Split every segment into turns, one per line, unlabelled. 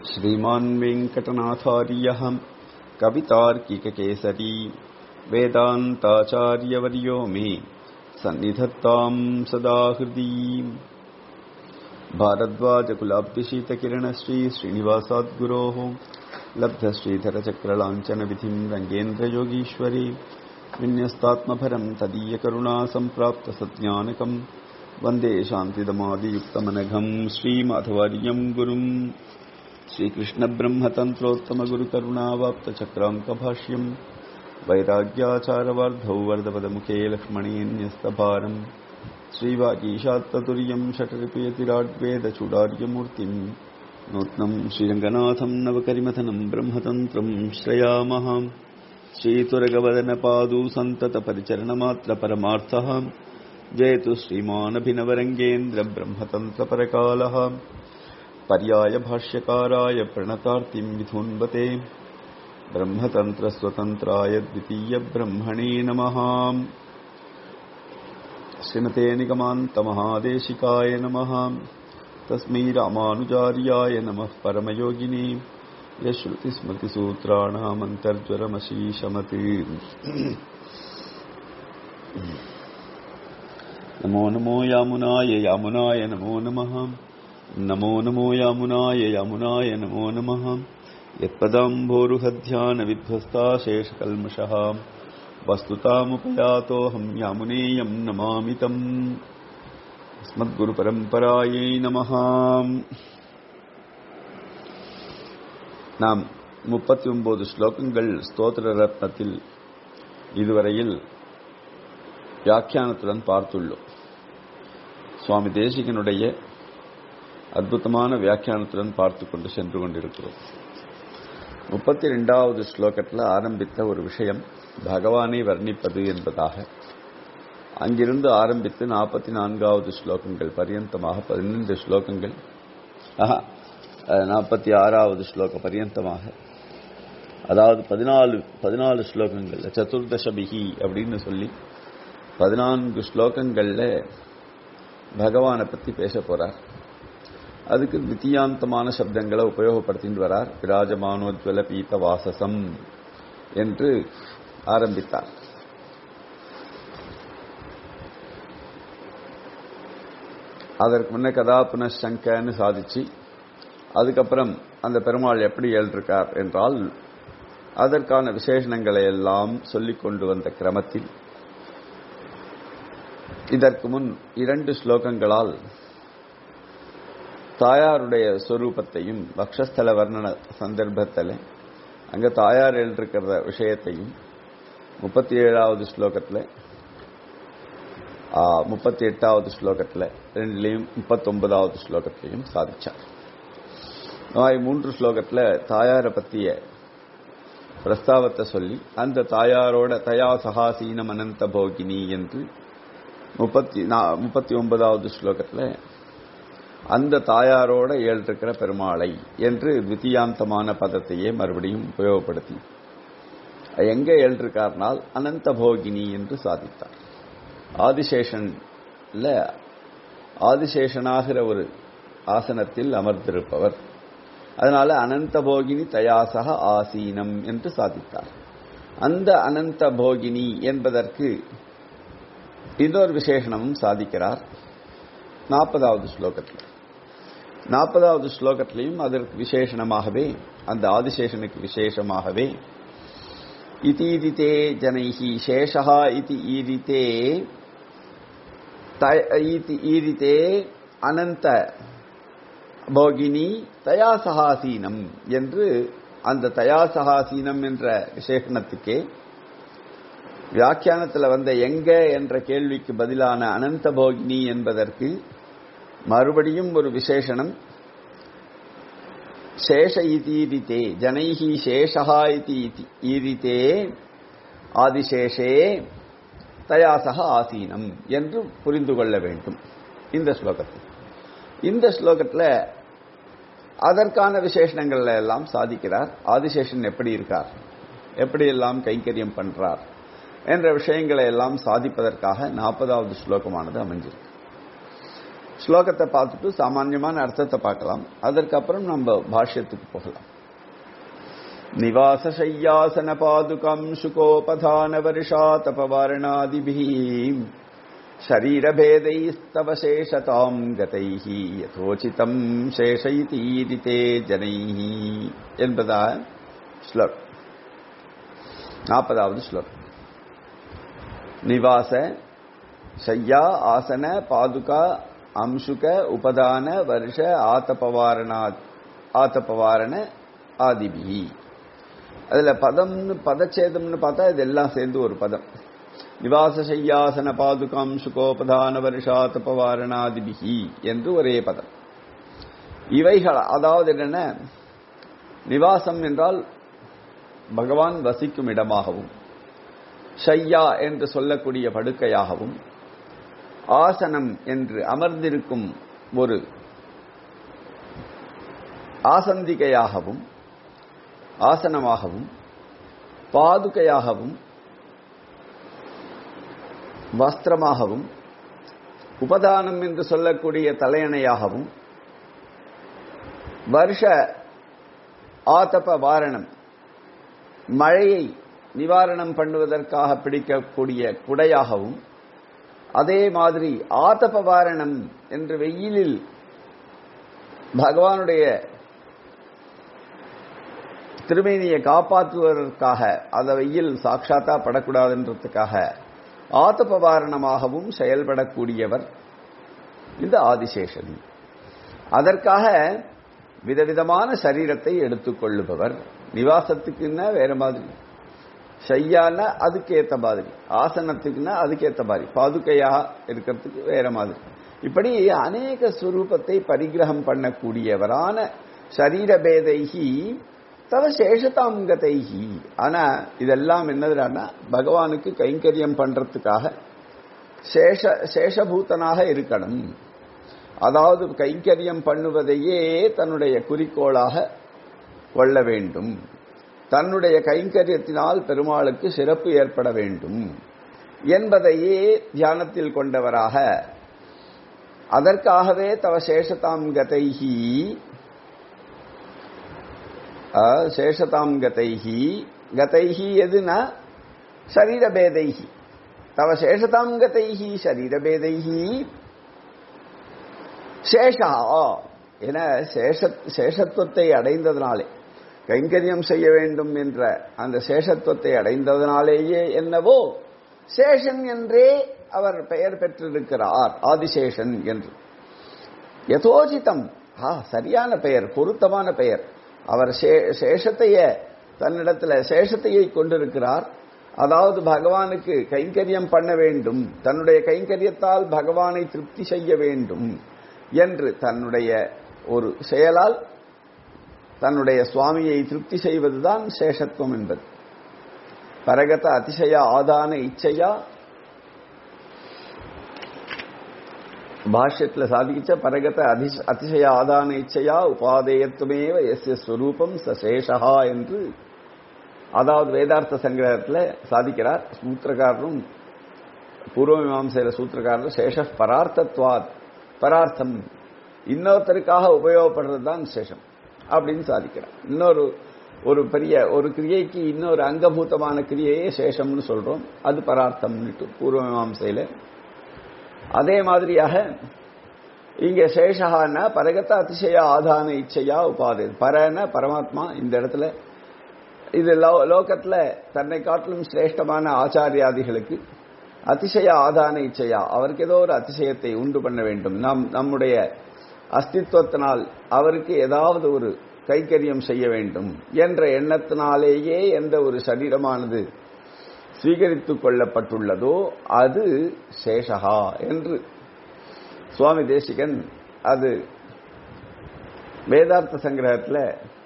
श्रीमान् वेङ्कटनाथार्यः कवितार्किककेसरी वेदान्ताचार्यवर्यो मे सन्निधत्ताम् सदा हृदि भारद्वाजकुलाब्धिशीतकिरणश्री श्रीनिवासाद्गुरोः लब्धश्रीधरचक्रलाञ्छनविधिम् रङ्गेन्द्रयोगीश्वरी विन्यस्तात्मभरम् तदीयकरुणा सम्प्राप्तसज्ञानकम् वन्दे शान्तिदमादियुक्तमनघम् श्रीमाधवार्यम् गुरुम् श्रीकृष्णब्रह्मतन्त्रोत्तमगुरुकरुणावाप्तचक्राङ्कभाष्यम् वैराग्याचारवार्धौ वर्धपदमुखे लक्ष्मणेऽन्यस्तभारम् श्रीवागीशात्ततुर्यम् षटरिपयतिराड्वेदचूडार्यमूर्तिम् नूत्नम् श्रीरङ्गनाथम् नवकरिमथनम् ब्रह्मतन्त्रम् श्रयामः श्रीतुरगवदनपादू सन्ततपरिचरणमात्रपरमार्थः जयतु श्रीमानभिनवरङ्गेन्द्रब्रह्मतन्त्रपरकालः पर्यायभाष्यकाराय प्रणतार्तिम् विधुन्वते ब्रह्मतन्त्रस्वतन्त्राय द्वितीयब्रह्मणे नमः श्रीमते निगमान्तमहादेशिकाय नमः तस्मै रामानुजार्याय नमः परमयोगिनी यश्रुतिस्मृतिसूत्राणामन्तर्ज्वरमशीशमति नमो नमो यामुनाय यामुनाय नमो नमः नमो नमो यामुनाय यामुनाय नमो नमः यत्पदाम्भोरुहध्यानविध्वस्ता शेषकल्मषः वस्तुतामुपयातोऽहं यामुनेयं नमामि तम् अस्मद्गुरुपरम्परायै நமः நாம் முப்பத்தி ஒன்பது ஸ்லோகங்கள் ஸ்தோத்திர ரத்னத்தில் இதுவரையில் வியாக்கியானத்துடன் பார்த்துள்ளோம் சுவாமி தேசிகனுடைய அற்புதமான வியாக்கியானத்துடன் பார்த்து கொண்டு சென்று கொண்டிருக்கிறோம் முப்பத்தி ரெண்டாவது ஸ்லோகத்தில் ஆரம்பித்த ஒரு விஷயம் பகவானை வர்ணிப்பது என்பதாக அங்கிருந்து ஆரம்பித்து நாற்பத்தி நான்காவது ஸ்லோகங்கள் பரியந்தமாக பதினைந்து ஸ்லோகங்கள் நாற்பத்தி ஆறாவது ஸ்லோக பரியந்தமாக அதாவது பதினாலு பதினாலு ஸ்லோகங்கள் சதுர்தசபிகி அப்படின்னு சொல்லி பதினான்கு ஸ்லோகங்கள்ல பகவானை பத்தி பேச போறார் அதுக்கு வித்தியாந்தமான சப்தங்களை உபயோகப்படுத்திட்டு வரார் விராஜமானோஜ்வல பீத வாசசம் என்று ஆரம்பித்தார் அதற்கு முன்ன கதா புனசங்கன்னு சாதிச்சு அதுக்கப்புறம் அந்த பெருமாள் எப்படி எழுதிருக்கார் என்றால் அதற்கான விசேஷணங்களை எல்லாம் சொல்லிக் கொண்டு வந்த கிரமத்தில் இதற்கு முன் இரண்டு ஸ்லோகங்களால் தாயாருடைய ஸ்வரூபத்தையும் பக்ஷஸ்தல வர்ணன சந்தர்ப்பத்தில் அங்க தாயார் எழுதிருக்கிற விஷயத்தையும் முப்பத்தி ஏழாவது ஸ்லோகத்தில் முப்பத்தி எட்டாவது ஸ்லோகத்தில் ரெண்டுலேயும் முப்பத்தொன்பதாவது ஸ்லோகத்திலையும் சாதிச்சார் மூன்று ஸ்லோகத்தில் தாயாரை பற்றிய பிரஸ்தாவத்தை சொல்லி அந்த தாயாரோட தயா சகாசீனம் அனந்த போகினி என்று முப்பத்தி முப்பத்தி ஒன்பதாவது ஸ்லோகத்தில் அந்த தாயாரோட ஏழ்ந்திருக்கிற பெருமாளை என்று வித்தியாந்தமான பதத்தையே மறுபடியும் உபயோகப்படுத்தி எங்க ஏழ்ந்திருக்கார்னால் அனந்த போகினி என்று சாதித்தார் ஆதிசேஷன்ல ஆதிசேஷனாகிற ஒரு ஆசனத்தில் அமர்ந்திருப்பவர் அதனால அனந்த போகினி தயாசக ஆசீனம் என்று சாதித்தார் அந்த அனந்த போகினி என்பதற்கு இன்னொரு விசேஷனமும் சாதிக்கிறார் நாற்பதாவது ஸ்லோகத்தில் நாற்பதாவது ஸ்லோகத்திலையும் அதற்கு விசேஷணமாகவே அந்த ஆதிசேஷனுக்கு விசேஷமாகவே இதீதித்தே ஜனைஹி சேஷா இதி ஈரித்தே ஈரித்தே அனந்த போகினி தயாசகாசீனம் என்று அந்த தயாசகாசீனம் என்ற விசேஷணத்துக்கே வியாக்கியானத்தில் வந்த எங்க என்ற கேள்விக்கு பதிலான அனந்த போகினி என்பதற்கு மறுபடியும் ஒரு விசேஷனம் சேஷ இதீரித்தே ஜனைஹி சேஷா இதி ஈரித்தே ஆதிசேஷே தயாசக ஆசீனம் என்று புரிந்து கொள்ள வேண்டும் இந்த ஸ்லோகத்தில் இந்த ஸ்லோகத்தில் அதற்கான விசேஷணங்கள் எல்லாம் சாதிக்கிறார் ஆதிசேஷன் எப்படி இருக்கார் எப்படி எல்லாம் கைங்கரியம் பண்றார் என்ற விஷயங்களை எல்லாம் சாதிப்பதற்காக நாற்பதாவது ஸ்லோகமானது அமைஞ்சிருக்கு ஸ்லோகத்தை பார்த்துட்டு சாமான்யமான அர்த்தத்தை பார்க்கலாம் அதற்கப்புறம் நம்ம பாஷ்யத்துக்கு போகலாம் நிவாசசையாசன பாதுகம் சுகோபதான வருஷா தபவாரணாதிபிः शरीरभेदैस्तव शेषताम् गतैः यथोचितम् शेषयितीरिते जनैः என்பதா ஸ்லோக் நாற்பதாவது ஸ்லோக் நிவாச சையா ஆசன பாதுகா அம்சுக உபதான வருஷ ஆத்தபவாரணா ஆத்தபவாரண ஆதிபி அதுல பதம்னு பதச்சேதம்னு பார்த்தா இதெல்லாம் சேர்ந்து ஒரு பதம் நிவாசசையாசன பாதுகாம் சுகோபதான வருஷாத்தபவாரணாதிபிகி என்று ஒரே பதம் இவைகள் அதாவது என்னென்ன நிவாசம் என்றால் பகவான் வசிக்கும் இடமாகவும் ஷையா என்று சொல்லக்கூடிய படுக்கையாகவும் ஆசனம் என்று அமர்ந்திருக்கும் ஒரு ஆசந்திகையாகவும் ஆசனமாகவும் பாதுகையாகவும் வஸ்திரமாகவும் உபதானம் என்று சொல்லக்கூடிய தலையணையாகவும் வருஷ ஆதப வாரணம் மழையை நிவாரணம் பண்ணுவதற்காக பிடிக்கக்கூடிய குடையாகவும் அதே மாதிரி ஆதப வாரணம் என்று வெயிலில் பகவானுடைய திருமேனியை காப்பாற்றுவதற்காக அந்த வெயில் சாட்சாத்தா படக்கூடாதுன்றதுக்காக ஆத்தபவாரணமாகவும் செயல்படக்கூடியவர் இந்த ஆதிசேஷன் அதற்காக விதவிதமான சரீரத்தை எடுத்துக்கொள்ளுபவர் நிவாசத்துக்குன்னா வேற மாதிரி ஷையானா அதுக்கேத்த மாதிரி ஆசனத்துக்குன்னா அதுக்கேத்த மாதிரி பாதுகையா இருக்கிறதுக்கு வேற மாதிரி இப்படி அநேக ஸ்வரூபத்தை பரிகிரகம் பண்ணக்கூடியவரான சரீரபேதைகி தவ சேஷதாங்கதைகி ஆனா இதெல்லாம் என்னதுன்னா பகவானுக்கு கைங்கரியம் பண்றதுக்காக சேஷ சேஷபூத்தனாக இருக்கணும் அதாவது கைங்கரியம் பண்ணுவதையே தன்னுடைய குறிக்கோளாக கொள்ள வேண்டும் தன்னுடைய கைங்கரியத்தினால் பெருமாளுக்கு சிறப்பு ஏற்பட வேண்டும் என்பதையே தியானத்தில் கொண்டவராக அதற்காகவே தவ சேஷதாம் கதைகி சேஷதாம் கதைகி கதைகி எதுனா சரீரபேதைகி தவ சேஷதாம் கதைகி சரீரபேதைகி சேஷா என சேஷ சேஷத்துவத்தை அடைந்ததனாலே கைங்கரியம் செய்ய வேண்டும் என்ற அந்த சேஷத்துவத்தை அடைந்ததனாலேயே என்னவோ சேஷன் என்றே அவர் பெயர் பெற்றிருக்கிறார் ஆதிசேஷன் என்று யதோஜிதம் ஆ சரியான பெயர் பொருத்தமான பெயர் அவர் சேஷத்தைய தன்னிடத்துல சேஷத்தையை கொண்டிருக்கிறார் அதாவது பகவானுக்கு கைங்கரியம் பண்ண வேண்டும் தன்னுடைய கைங்கரியத்தால் பகவானை திருப்தி செய்ய வேண்டும் என்று தன்னுடைய ஒரு செயலால் தன்னுடைய சுவாமியை திருப்தி செய்வதுதான் சேஷத்துவம் என்பது பரகத அதிசய ஆதான இச்சையா பாஷ்யத்துல சாதிச்ச பரகத அதிசய ஆதான இச்சையா உபாதேயத்துமேவ எஸ் ஸ்வரூபம் சசேஷா என்று அதாவது வேதார்த்த சங்கிரகத்தில் சாதிக்கிறார் சூத்திரக்காரரும் பூர்வ மீமாசையில சூத்திரக்காரரும் சேஷ பரார்த்தத்வாத் பரார்த்தம் இன்னொருத்தருக்காக உபயோகப்படுறது தான் சேஷம் அப்படின்னு சாதிக்கிறார் இன்னொரு ஒரு பெரிய ஒரு கிரியைக்கு இன்னொரு அங்கபூதமான கிரியையே சேஷம்னு சொல்றோம் அது பரார்த்தம்னுட்டு பூர்வ மீமாசையில அதே மாதிரியாக இங்க சேஷகான பரகத்த அதிசய ஆதான இச்சையா உபாதை பரன பரமாத்மா இந்த இடத்துல இது லோகத்துல தன்னை காட்டிலும் சிரேஷ்டமான ஆச்சாரியாதிகளுக்கு அதிசய ஆதான இச்சையா அவருக்கு ஏதோ ஒரு அதிசயத்தை உண்டு பண்ண வேண்டும் நம் நம்முடைய அஸ்தித்வத்தினால் அவருக்கு ஏதாவது ஒரு கைக்கரியம் செய்ய வேண்டும் என்ற எண்ணத்தினாலேயே எந்த ஒரு சரீரமானது ஸ்வீகரித்துக் கொள்ளப்பட்டுள்ளதோ அது சேஷகா என்று சுவாமி தேசிகன் அது வேதார்த்த சங்கிரகத்தில்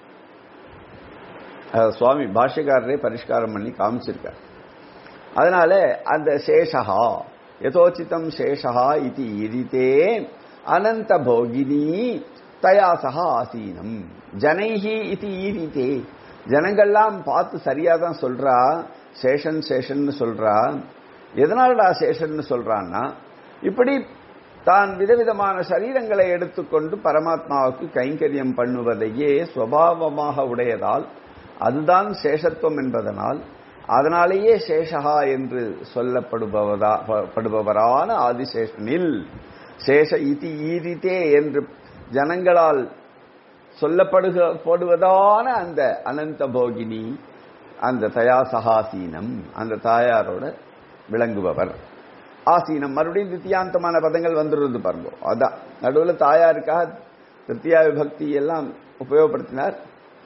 சுவாமி பாஷ்யக்காரரே பரிஷ்காரம் பண்ணி காமிச்சிருக்கார் அதனால அந்த சேஷகா யதோச்சிதம் சேஷகா இது இரித்தே அனந்த போகினி தயா சகா ஆசீனம் ஜனைஹி இது ஈரித்தே ஜனங்கள்லாம் பார்த்து சரியா தான் சொல்றா சேஷன் சேஷன் சொல்றா எதனாலடா சேஷன் சொல்றான்னா இப்படி தான் விதவிதமான சரீரங்களை எடுத்துக்கொண்டு பரமாத்மாவுக்கு கைங்கரியம் பண்ணுவதையே சுவாவமாக உடையதால் அதுதான் சேஷத்துவம் என்பதனால் அதனாலேயே சேஷகா என்று சொல்லப்படுபவதா படுபவரான ஆதிசேஷனில் சேஷ இதி ஈரித்தே என்று ஜனங்களால் சொல்லப்படுவதான அந்த அனந்த போகினி அந்த தயா சகாசீனம் அந்த தாயாரோட விளங்குபவர் ஆசீனம் மறுபடியும் தித்தியாந்தமான பதங்கள் வந்துருது பாருங்க அதான் நடுவில் தாயாருக்காக திருத்தியா விபக்தி எல்லாம் உபயோகப்படுத்தினார்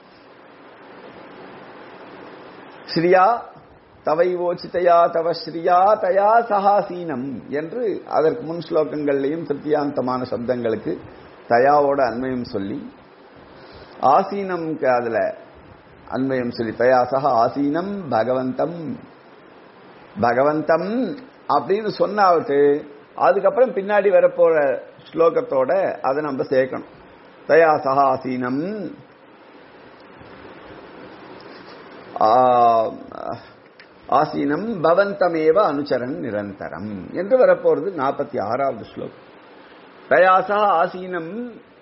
ஸ்ரீயா தவை ஓச்சிதையா தவ ஸ்ரீயா தயா சகாசீனம் என்று அதற்கு முன் ஸ்லோகங்கள்லையும் திருத்தியாந்தமான சப்தங்களுக்கு தயாவோட அண்மையும் சொல்லி ஆசீனம்க்கு அதுல அண்மையும் சொல்லி தயா சக ஆசீனம் பகவந்தம் பகவந்தம் அப்படின்னு சொன்னாவிட்டு அதுக்கப்புறம் பின்னாடி வரப்போற ஸ்லோகத்தோட அதை நம்ம சேர்க்கணும் தயா சகாசீனம் ஆசீனம் பவந்தமேவ அனுச்சரன் நிரந்தரம் என்று வரப்போறது நாற்பத்தி ஆறாவது ஸ்லோகம் தயாசா ஆசீனம்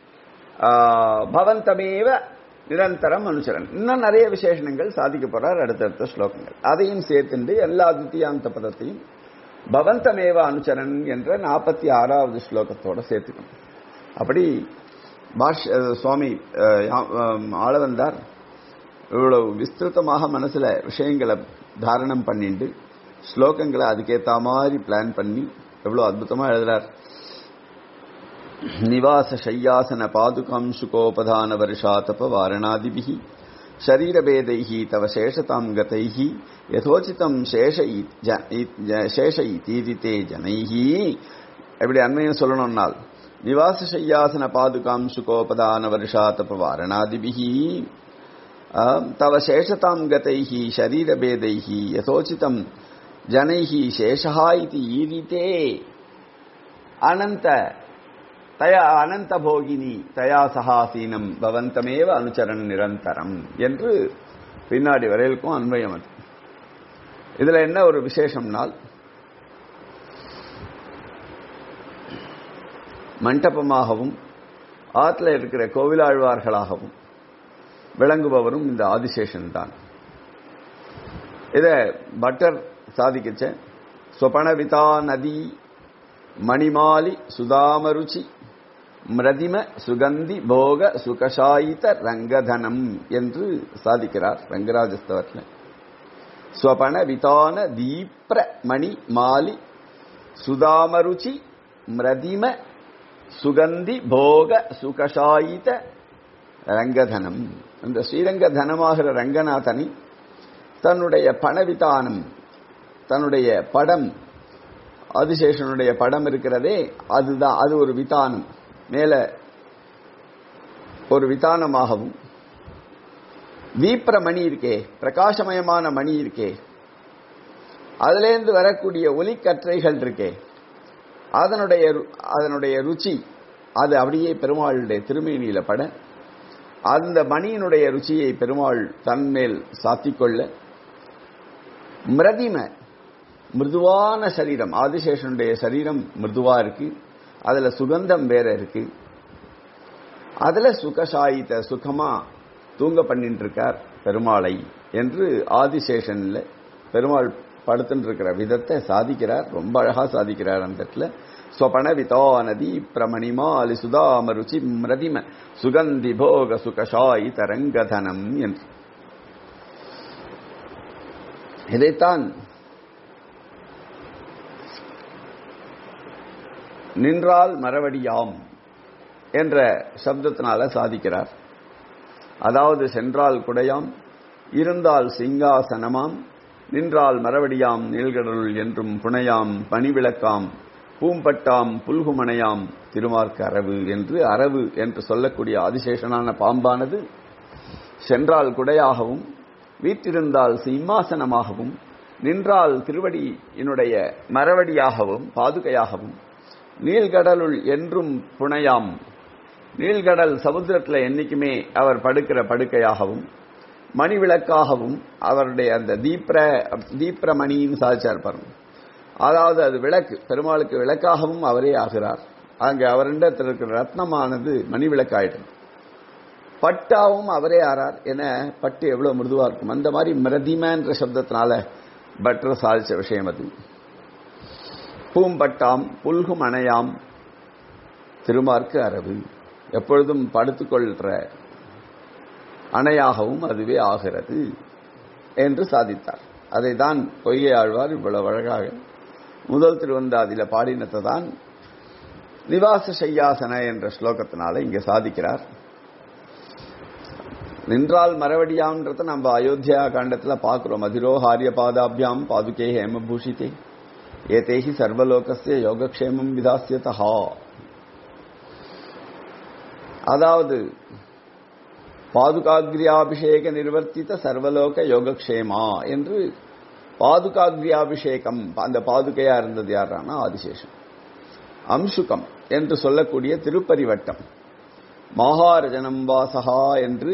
பவந்தமேவ நிரந்தரம் அனுசரன் இன்னும் நிறைய விசேஷணங்கள் சாதிக்க போறார் அடுத்தடுத்த ஸ்லோகங்கள் அதையும் சேர்த்துண்டு எல்லா தித்தியாந்த பதத்தையும் பவந்தமேவ அனுச்சரன் என்ற நாற்பத்தி ஆறாவது ஸ்லோகத்தோட சேர்த்துக்கணும் அப்படி பாஷ் சுவாமி ஆளவந்தார் இவ்வளவு விஸ்திருத்தமாக மனசுல விஷயங்களை தாரணம் பண்ணிட்டு ஸ்லோகங்களை அதுக்கேற்ற மாதிரி பிளான் பண்ணி எவ்வளவு அற்புதமா எழுதுறார் நிவாச சையாசன பாதுகாம் சுகோபதான வருஷாதப வாரணாதிபிஹி शरीरभेदैः तव शेषतां गतैः यथोचितं शेष शेष इतीरिते जनैः எப்படி அண்மையும் சொல்லணும்னால் நிவாச சையாசன பாதுகாம் சுகோபதான வருஷாதப வாரணாதிபிஹி தவ சேஷதாம் கதைः शरीरभेदैः यथोचितं जनैः शेषः इति ईरिते अनन्त தயா அனந்த போகினி தயா சகாசீனம் பவந்தமேவ அனுச்சரன் நிரந்தரம் என்று பின்னாடி வரையிலுக்கும் அன்வயம் அது இதுல என்ன ஒரு விசேஷம்னால் மண்டபமாகவும் ஆத்துல இருக்கிற கோவிலாழ்வார்களாகவும் விளங்குபவரும் இந்த ஆதிசேஷன் தான் இத பட்டர் சாதிக்கச்ச சொபணவிதா நதி மணிமாலி சுதாமருச்சி மிரதிம சுகந்தி போக சுகசாயித ரங்கதனம் என்று சாதிக்கிறார் ரங்கராஜஸ்தவத்தில் ஸ்வபண விதான தீப்ர மணி மாலி சுதாமருச்சி மிரதிம சுகந்தி போக சுகசாயித ரங்கதனம் அந்த ஸ்ரீரங்க தனமாகிற ரங்கநாதனை தன்னுடைய பணவிதானம் தன்னுடைய படம் ஆதிசேஷனுடைய படம் இருக்கிறதே அதுதான் அது ஒரு விதானம் மேல ஒரு விதானமாகவும் வீப்ர மணி இருக்கே பிரகாசமயமான மணி இருக்கே அதிலேருந்து வரக்கூடிய ஒலிக்கற்றைகள் இருக்கே அதனுடைய அதனுடைய ருச்சி அது அப்படியே பெருமாளுடைய திருமேனியில பட அந்த மணியினுடைய ருச்சியை பெருமாள் தன்மேல் சாத்திக்கொள்ள மிரதிம மிருதுவான சரீரம் ஆதிசேஷனுடைய சரீரம் மிருதுவா இருக்கு அதுல சுகந்தம் வேற இருக்கு அதுல சுகசாயித்த சுகமா தூங்க பண்ணிட்டு இருக்கார் பெருமாளை என்று ஆதிசேஷன்ல பெருமாள் படுத்துட்டு இருக்கிற விதத்தை சாதிக்கிறார் ரொம்ப அழகா சாதிக்கிறார் அந்த இடத்துல ஸ்வபன விதா நதி பிரமணிமா அலி சுதாமருச்சி மிரதிம சுகந்தி போக சுகசாயி தரங்கதனம் என்று இதைத்தான் நின்றால் மரவடியாம் என்ற சப்தத்தினால சாதிக்கிறார் அதாவது சென்றால் குடையாம் இருந்தால் சிங்காசனமாம் நின்றால் மரவடியாம் நீள்கடலுள் என்றும் புனையாம் பனிவிளக்காம் பூம்பட்டாம் புல்குமனையாம் திருமார்க்கு அரவு என்று அரவு என்று சொல்லக்கூடிய ஆதிசேஷனான பாம்பானது சென்றால் குடையாகவும் வீற்றிருந்தால் சிம்மாசனமாகவும் நின்றால் திருவடியினுடைய மரவடியாகவும் பாதுகையாகவும் நீள்கடலுள் என்றும் புனையாம் நீள்கடல் சமுத்திரத்தில் என்னைக்குமே அவர் படுக்கிற படுக்கையாகவும் மணி விளக்காகவும் அவருடைய அந்த தீப்ர தீப்ர மணின்னு சாதிச்சார் பாருங்க அதாவது அது விளக்கு பெருமாளுக்கு விளக்காகவும் அவரே ஆகிறார் அங்க அவரிடத்தில் இருக்கிற ரத்னமானது மணி விளக்காயிடும் பட்டாவும் அவரே ஆறார் என பட்டு எவ்வளவு மிருதுவா இருக்கும் அந்த மாதிரி மிரதிமன்ற சப்தத்தினால பட்டர் சாதிச்ச விஷயம் அது பூம்பட்டாம் புல்கும் அணையாம் திருமார்க்கு அரவு எப்பொழுதும் படுத்துக்கொள்கிற அணையாகவும் அதுவே ஆகிறது என்று சாதித்தார் அதை தான் பொய்கை ஆழ்வார் இவ்வளவு அழகாக முதல் திருவந்தாதியில பாடினத்தை தான் நிவாச சையாசன என்ற ஸ்லோகத்தினால இங்க சாதிக்கிறார் நின்றால் மரவடியாம்ன்றத நம்ம அயோத்தியா காண்டத்துல பார்க்கிறோம் அதிரோ ஹாரிய பாதாபியாம் பாதுகே ஹேமபூஷிதே ஏதேஹி சர்வலோகஸ்ய யோகக்ஷேமம் விதாசியதா அதாவது பாதுகாகிரியாபிஷேக நிர்வர்த்தித்த சர்வலோக யோகக்ஷேமா என்று பாதுகாகிரியாபிஷேகம் அந்த பாதுகையா இருந்தது யாரானா ஆதிசேஷன் அம்சுகம் என்று சொல்லக்கூடிய திருப்பரிவட்டம் மாகாரஜனம் வாசகா என்று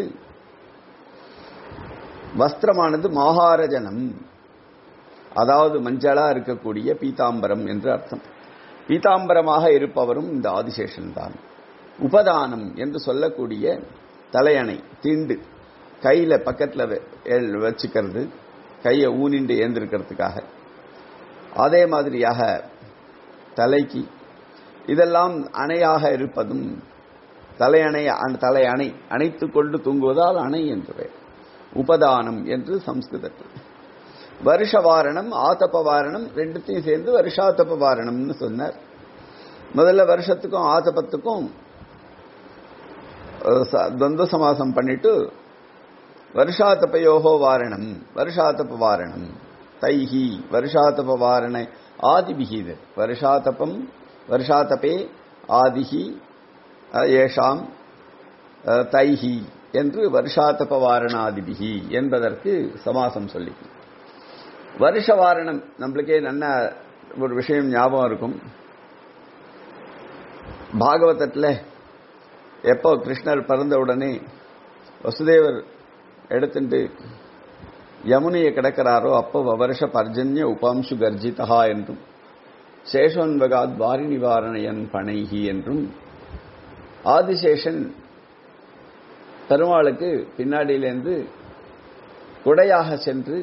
வஸ்திரமானது மாகாரஜனம் அதாவது மஞ்சளா இருக்கக்கூடிய பீதாம்பரம் என்று அர்த்தம் பீதாம்பரமாக இருப்பவரும் இந்த ஆதிசேஷன் தான் உபதானம் என்று சொல்லக்கூடிய தலையணை திண்டு கையில பக்கத்துல வச்சுக்கிறது கையை ஊனிண்டு ஏந்திருக்கிறதுக்காக அதே மாதிரியாக தலைக்கு இதெல்லாம் அணையாக இருப்பதும் தலையணை தலை அணை அணைத்துக் கொண்டு தூங்குவதால் அணை என்று பெயர் உபதானம் என்று சம்ஸ்கிருதத்தில் வருஷ வாரணம் ஆத்தப்ப வாரணம் ரெண்டுத்தையும் சேர்ந்து வருஷாத்தப்ப வாரணம்னு சொன்னார் முதல்ல வருஷத்துக்கும் ஆத்தப்பத்துக்கும் துவந்த சமாசம் பண்ணிட்டு வருஷாத்தப்பயோகோ வாரணம் வருஷாத்தப்ப வாரணம் தைஹி வருஷாத்தப்ப வாரண ஆதிபிகிது வருஷாத்தப்பம் வருஷாத்தபே ஆதிஹி ஏஷாம் தைஹி என்று வருஷாத்தப வாரணாதிபிகி என்பதற்கு சமாசம் சொல்லி வருஷ வாரணம் நம்மளுக்கே நல்ல ஒரு விஷயம் ஞாபகம் இருக்கும் பாகவதத்தில் எப்போ கிருஷ்ணர் பிறந்த உடனே வசுதேவர் எடுத்துட்டு யமுனையை கிடக்கிறாரோ அப்போ வருஷ பர்ஜன்ய உபாம்சு கர்ஜிதா என்றும் சேஷோன்வகாத் வாரி நிவாரணையன் பனைகி என்றும் ஆதிசேஷன் பெருமாளுக்கு பின்னாடியிலேருந்து குடையாக சென்று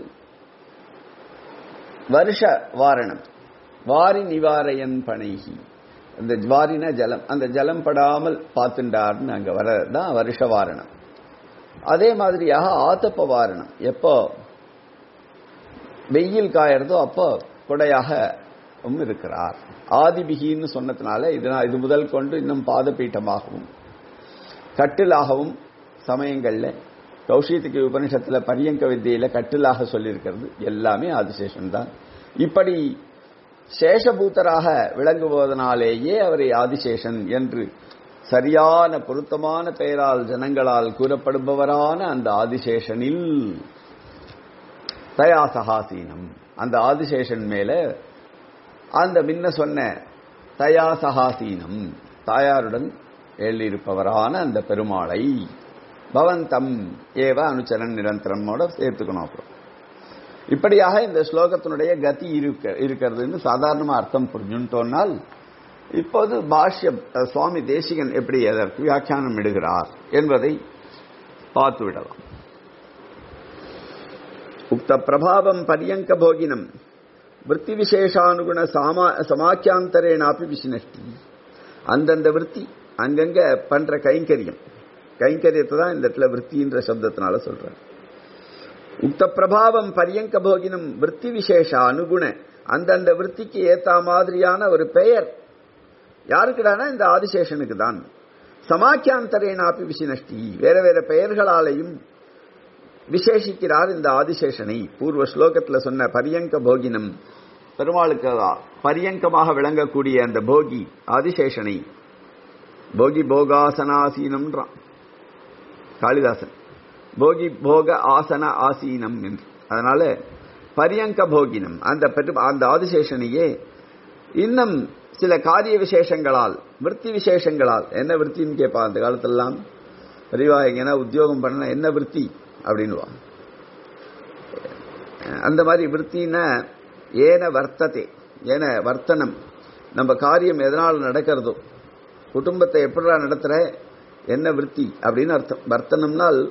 வருஷ வாரணம் வாரி நிவாரையன் பனைகி அந்த வாரின ஜலம் அந்த ஜலம் படாமல் பார்த்துண்டார்னு அங்க வரதான் வருஷ வாரணம் அதே மாதிரியாக ஆத்தப்ப வாரணம் எப்போ வெயில் காயறதோ அப்போ குடையாக இருக்கிறார் ஆதிபிகின்னு சொன்னதுனால இது இது முதல் கொண்டு இன்னும் பாதபீட்டமாகவும் கட்டிலாகவும் சமயங்கள்ல கௌஷித்துக்கு உபனிஷத்துல பரியங்க வித்தியில கட்டிலாக சொல்லியிருக்கிறது எல்லாமே ஆதிசேஷன் தான் இப்படி சேஷபூத்தராக விளங்குவதனாலேயே அவரை ஆதிசேஷன் என்று சரியான பொருத்தமான பெயரால் ஜனங்களால் கூறப்படுபவரான அந்த ஆதிசேஷனில் தயாசகாசீனம் அந்த ஆதிசேஷன் மேல அந்த முன்ன சொன்ன தயாசகாசீனம் தாயாருடன் எழுதியிருப்பவரான அந்த பெருமாளை பவந்தம் ஏவ அனுச்சரன் நிரந்தரமோட சேர்த்துக்கணும் அப்புறம் இப்படியாக இந்த ஸ்லோகத்தினுடைய கதி இருக்க இருக்கிறதுன்னு சாதாரணமா அர்த்தம் புரிஞ்சுட்டோம்னால் இப்போது பாஷ்யம் சுவாமி தேசிகன் எப்படி அதற்கு வியாக்கியானம் இடுகிறார் என்பதை பார்த்து விடலாம் உக்த பிரபாவம் பரியங்க போகினம் விற்பி விசேஷானுகுண சாமா சமாக்கியாந்தரேனாப்பி விசினஷ்டி அந்தந்த விற்பி அங்கங்க பண்ற கைங்கரியம் கைங்கரியத்தை தான் இந்த இடத்துல விற்த்தின்ற சப்தத்தினால சொல்றேன் உக்த பிரபாவம் பரியங்க போகினம் விற்பி விசேஷ அனுகுண அந்தந்த விற்த்திக்கு ஏத்த மாதிரியான ஒரு பெயர் யாருக்குடானா இந்த ஆதிசேஷனுக்கு தான் சமாக்கியாந்தரேனாப்பி விசினஷ்டி வேற வேற பெயர்களாலையும் விசேஷிக்கிறார் இந்த ஆதிசேஷனை பூர்வ ஸ்லோகத்துல சொன்ன பரியங்க போகினம் பெருமாளுக்கு பரியங்கமாக விளங்கக்கூடிய அந்த போகி ஆதிசேஷனை போகி போகாசனாசீனம்ன்றான் காளிதாசன் போகி போக ஆசன ஆசீனம் என்று அதனால பரியங்க போகினம் அந்த அந்த ஆதிசேஷனையே இன்னும் சில காரிய விசேஷங்களால் விற்பி விசேஷங்களால் என்ன விற்த்தின்னு கேட்பா அந்த காலத்திலலாம் பெரியவா எங்கன்னா உத்தியோகம் பண்ண என்ன விற்பி அப்படின்வா அந்த மாதிரி விற்த்தின்னா ஏன வர்த்தத்தை ஏன வர்த்தனம் நம்ம காரியம் எதனால் நடக்கிறதோ குடும்பத்தை எப்படிடா நடத்துற என்ன விற்பி அப்படின்னு அர்த்தம் வர்த்தனம்னால்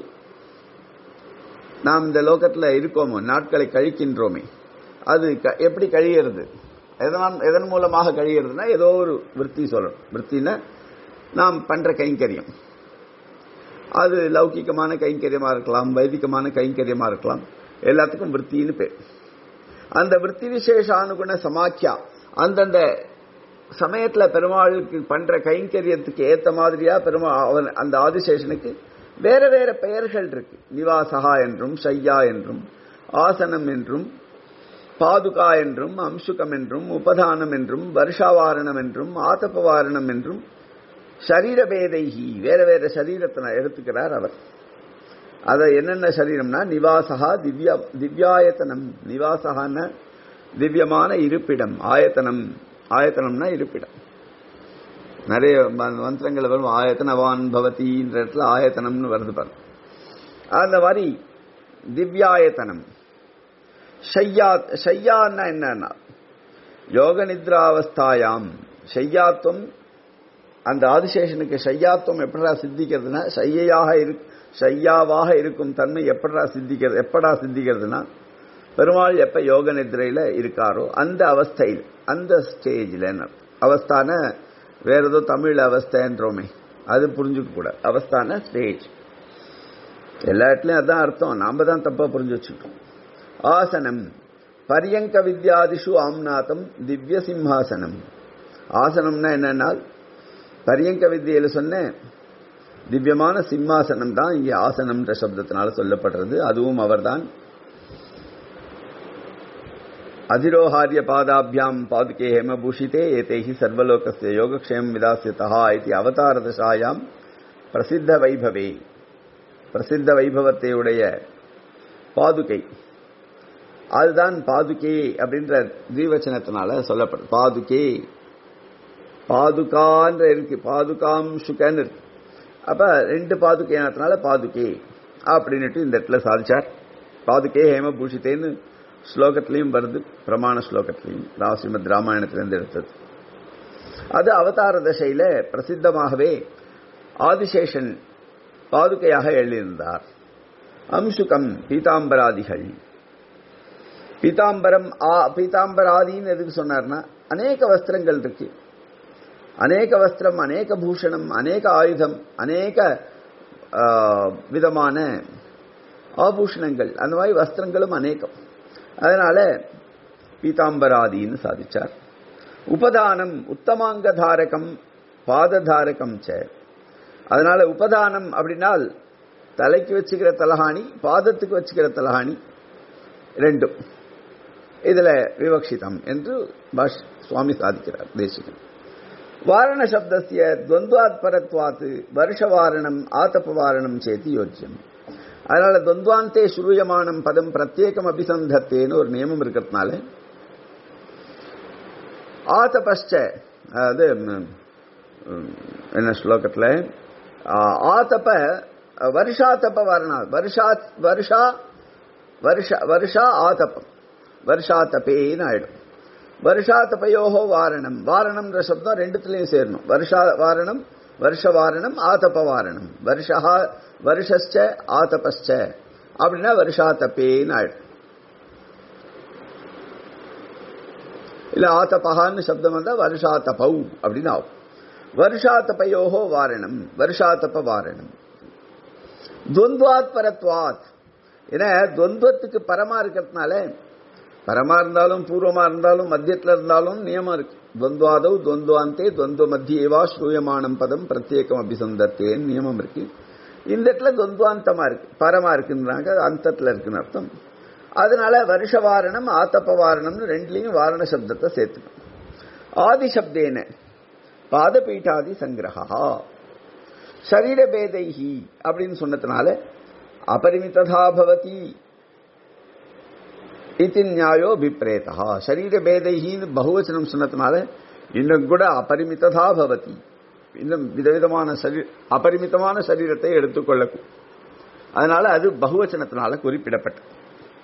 நாம் இந்த லோகத்தில் இருக்கோமோ நாட்களை கழிக்கின்றோமே அது எப்படி கழிகிறது எதனால் எதன் மூலமாக கழிகிறதுனா ஏதோ ஒரு விற்பி சொல்லணும் விற்பின்னா நாம் பண்ற கைங்கரியம் அது லௌகிக்கமான கைங்கரியமா இருக்கலாம் வைதிகமான கைங்கரியமா இருக்கலாம் எல்லாத்துக்கும் விற்பின்னு பேர் அந்த விற்பி விசேஷானுகுண சமாக்கியா அந்தந்த சமயத்துல பெருமாளுக்கு பண்ற கைங்கரியத்துக்கு ஏத்த மாதிரியா பெருமா அவன் அந்த ஆதிசேஷனுக்கு வேற வேற பெயர்கள் இருக்கு நிவாசகா என்றும் ஷையா என்றும் ஆசனம் என்றும் பாதுகா என்றும் அம்சுகம் என்றும் உபதானம் என்றும் வருஷாவாரணம் என்றும் ஆதபவாரணம் என்றும் சரீரபேதைகி வேற வேற சரீரத்தை எடுத்துக்கிறார் அவர் அத என்னென்ன சரீரம்னா நிவாசகா திவ்யா திவ்யாயத்தனம் நிவாசகான திவ்யமான இருப்பிடம் ஆயத்தனம் ஆயத்தனம்னா இருப்பிடம் நிறைய மந்திரங்கள் வரும் ஆயத்தனவான் பவதின்ற இடத்துல ஆயத்தனம்னு வருது பாரு அந்த மாதிரி திவ்யாயத்தனம் ஷையா ஷையான்னா என்னன்னா யோக நித்ராவஸ்தாயாம் ஷையாத்துவம் அந்த ஆதிசேஷனுக்கு ஷையாத்துவம் எப்படா சித்திக்கிறதுனா ஷையாக இரு ஷையாவாக இருக்கும் தன்மை எப்படா சித்திக்கிறது எப்படா சித்திக்கிறதுனா பெருமாள் எப்ப யோக நித்ரையில இருக்காரோ அந்த அவஸ்தையில் அந்த ஸ்டேஜில் அவஸ்தான வேற ஏதோ தமிழ் அவஸ்தைன்றோமே அது புரிஞ்சுக்க கூட அவஸ்தான ஸ்டேஜ் எல்லா இடத்துலயும் அதான் அர்த்தம் நாம தான் தப்பா புரிஞ்சு வச்சுட்டோம் ஆசனம் பரியங்க வித்யாதிஷு ஆம்நாதம் திவ்ய சிம்ஹாசனம் ஆசனம்னா என்னன்னா பரியங்க வித்தியில சொன்ன திவ்யமான சிம்மாசனம் தான் இங்கே ஆசனம்ன்ற சப்தத்தினால சொல்லப்படுறது அதுவும் அவர்தான் அதிரோஹாரிய பாதாபியாம் பாதுகே ஹேமபூஷிதே ஏதேஹி சர்வலோகஸ்ய யோகக்ஷேமம் விதாசியதா இது அவதாரதசாயாம் பிரசித்த வைபவே பிரசித்த வைபவத்தை உடைய பாதுகை அதுதான் பாதுகே அப்படின்ற தீவச்சனத்தினால சொல்லப்படும் பாதுகே பாதுகான்ற இருக்கு பாதுகாம் சுகன்னு இருக்கு அப்ப ரெண்டு பாதுகையானதுனால பாதுகே அப்படின்னுட்டு இந்த இடத்துல சாதிச்சார் பாதுகே ஹேமபூஷித்தேன்னு ஸ்லோகத்திலையும் வருது பிரமாண ஸ்லோகத்திலையும் ராசிமத் ராமாயணத்திலிருந்து எடுத்தது அது அவதார தசையில பிரசித்தமாகவே ஆதிசேஷன் பாதுகையாக எழுதியிருந்தார் அம்சுகம் பீதாம்பராதிகள் பீதாம்பரம் பீதாம்பராதின்னு எதுக்கு சொன்னார்னா அநேக வஸ்திரங்கள் இருக்கு அநேக வஸ்திரம் அநேக பூஷணம் அநேக ஆயுதம் அநேக விதமான ஆபூஷணங்கள் அந்த மாதிரி வஸ்திரங்களும் அநேகம் அதனால பீதாம்பராதின்னு சாதிச்சார் உபதானம் உத்தமாங்க தாரகம் பாததாரகம் ச அதனால உபதானம் அப்படின்னால் தலைக்கு வச்சுக்கிற தலஹாணி பாதத்துக்கு வச்சுக்கிற தலஹாணி ரெண்டும் இதுல விவக்ஷிதம் என்று பாஷ் சுவாமி சாதிக்கிறார் தேசிகன் வாரண சப்தசிய துவந்த்வாத் பரத்வாத்து வருஷவாரணம் ஆத்தபவாரணம் சேதி யோஜ்யம் அதனால துவந்த்வாந்தே சுரூயமானம் பதம் பிரத்யேகம் அபிசந்தத்தேன்னு ஒரு நியமம் இருக்கிறதுனால ஆத்தபஷ்ட அதாவது என்ன ஸ்லோகத்துல ஆத்தப வருஷாத்தப வரணா வருஷா வருஷா வருஷ வருஷா ஆதபம் வருஷாத்தபேன்னு ஆயிடும் வருஷாத்தபயோகோ வாரணம் வாரணம்ன்ற சப்தம் ரெண்டுத்துலயும் சேரணும் வருஷா வாரணம் வருஷ வாரணம் ஆதப வாரணம் வருஷா வருஷஸ்ச ஆதபஸ்ச அப்படின்னா வருஷாத்தப்பேன்னு ஆயிடும் இல்ல ஆத்தபகான்னு சப்தம் வந்தா வருஷாத்தபௌ அப்படின்னு ஆகும் வருஷாத்தபயோகோ வாரணம் வருஷாத்தப வாரணம் துவந்த்வாத் பரத்வாத் ஏன்னா துவந்துவத்துக்கு பரமா இருக்கிறதுனால பரமா இருந்தாலும் பூர்வமா இருந்தாலும் மத்தியத்துல இருந்தாலும் நியமம் இருக்கு துவந்த்வாதவ் துவந்த்வாந்தே துவந்த மத்தியேவா ஸ்ரூயமானம் பதம் பிரத்யேகம் அபிசந்தத்தேன்னு நியமம் இருக்கு இந்த இடத்துல துவந்த்வாந்தமா இருக்கு பரமா இருக்குன்றாங்க அந்தத்துல இருக்குன்னு அர்த்தம் அதனால வருஷ வாரணம் ஆத்தப்ப வாரணம்னு ரெண்டுலையும் வாரண சப்தத்தை சேர்த்துக்கணும் ஆதி சப்தேன பாதபீட்டாதி சங்கிரகா சரீர பேதைஹி அப்படின்னு சொன்னதுனால அபரிமிததா பவதி இது நியாயோ விப்ரேதா சரீர பேதைஹின்னு பகுவச்சனம் சொன்னதுனால இன்னும் கூட அபரிமிததா பவதி இன்னும் விதவிதமான சரீர அபரிமிதமான சரீரத்தை எடுத்துக்கொள்ளக்கும் அதனால அது பகுவச்சனத்தினால குறிப்பிடப்பட்டது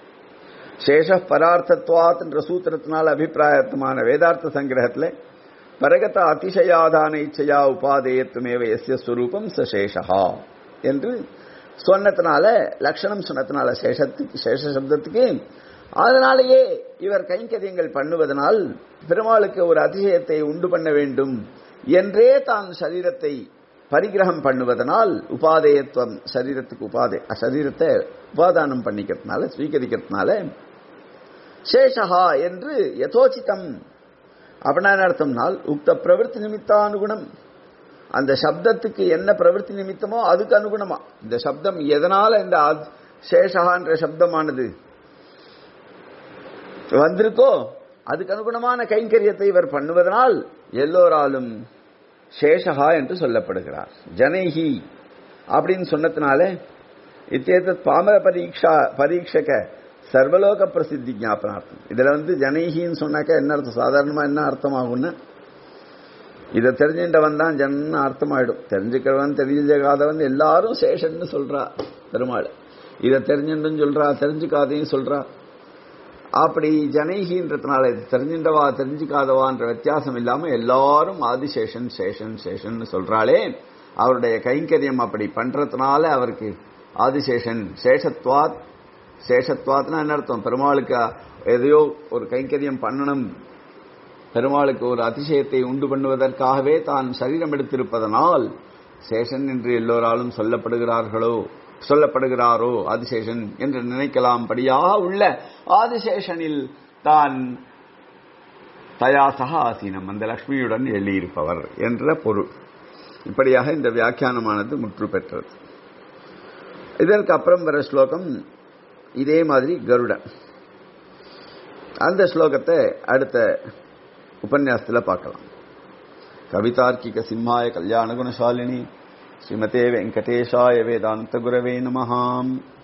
சேஷ பரார்த்தத்வாத் என்ற சூத்திரத்தினால் அபிப்பிராயத்தமான வேதார்த்த சங்கிரகத்தில் பரகத அதிசயாதான இச்சையா உபாதேயத்துமேவ எஸ்ய ஸ்வரூபம் சசேஷா என்று சொன்னதுனால லட்சணம் சொன்னதுனால சேஷத்துக்கு சேஷ சப்தத்துக்கு அதனாலேயே இவர் கைங்கரியங்கள் பண்ணுவதனால் பெருமாளுக்கு ஒரு அதிசயத்தை உண்டு பண்ண வேண்டும் என்றே தான் சரீரத்தை பரிகிரகம் பண்ணுவதனால் உபாதேயத்துவம் சரீரத்துக்கு உபாதே சரீரத்தை உபாதானம் பண்ணிக்கிறதுனால ஸ்வீகரிக்கிறதுனால சேஷகா என்று யதோச்சிதம் அப்படின்னா என்ன அர்த்தம்னால் உக்த பிரவருத்தி நிமித்தானுகுணம் அந்த சப்தத்துக்கு என்ன பிரவருத்தி நிமித்தமோ அதுக்கு அனுகுணமா இந்த சப்தம் எதனால இந்த ஆத்- சேஷகான்ற சப்தமானது வந்திருக்கோ அதுக்கு அனுகுணமான கைங்கரியத்தை இவர் பண்ணுவதனால் எல்லோராலும் சேஷகா என்று சொல்லப்படுகிறார் ஜனைஹி அப்படின்னு சொன்னதுனால இத்தேத்த பாமர பரீட்சா பரீட்சக சர்வலோக பிரசித்தி ஞாபனார்த்தம் இதுல வந்து ஜனைஹின்னு சொன்னாக்க என்ன அர்த்தம் சாதாரணமா என்ன அர்த்தம் ஆகும்னா இதை தெரிஞ்சின்றவன் தான் ஜன்னு அர்த்தமாயிடும் தெரிஞ்சுக்கிறவன் தெரிஞ்சுக்காதவன் எல்லாரும் சேஷன்னு சொல்றா பெருமாள் இதை தெரிஞ்சுன்னு சொல்றா தெரிஞ்சுக்காதையும் சொல்றா அப்படி ஜனைகின்றதுனால இது தெரிஞ்சின்றவா தெரிஞ்சுக்காதவான்ற வித்தியாசம் இல்லாம எல்லாரும் ஆதிசேஷன் சேஷன் சேஷன் சொல்றாளே அவருடைய கைங்கரியம் அப்படி பண்றதுனால அவருக்கு ஆதிசேஷன் சேஷத்வாத் சேஷத்வாத்னா என்ன அர்த்தம் பெருமாளுக்கு எதையோ ஒரு கைங்கரியம் பண்ணணும் பெருமாளுக்கு ஒரு அதிசயத்தை உண்டு பண்ணுவதற்காகவே தான் சரீரம் எடுத்திருப்பதனால் சேஷன் என்று எல்லோராலும் சொல்லப்படுகிறார்களோ சொல்லப்படுகிறாரோ ஆதிசேஷன் என்று நினைக்கலாம் படியாக உள்ள ஆதிசேஷனில் தான் தயாசக ஆசீனம் அந்த லக்ஷ்மியுடன் எழுதியிருப்பவர் என்ற பொருள் இப்படியாக இந்த வியாக்கியானமானது முற்று பெற்றது இதற்கு அப்புறம் வர ஸ்லோகம் இதே மாதிரி கருடன் அந்த ஸ்லோகத்தை அடுத்த உபன்யாசத்தில் பார்க்கலாம் கவிதார்க்கிக சிம்மாய கல்யாண குணசாலினி ஸ்ரீமதே வெங்கடேஷாய வேதாந்த குரவே நமஹாம்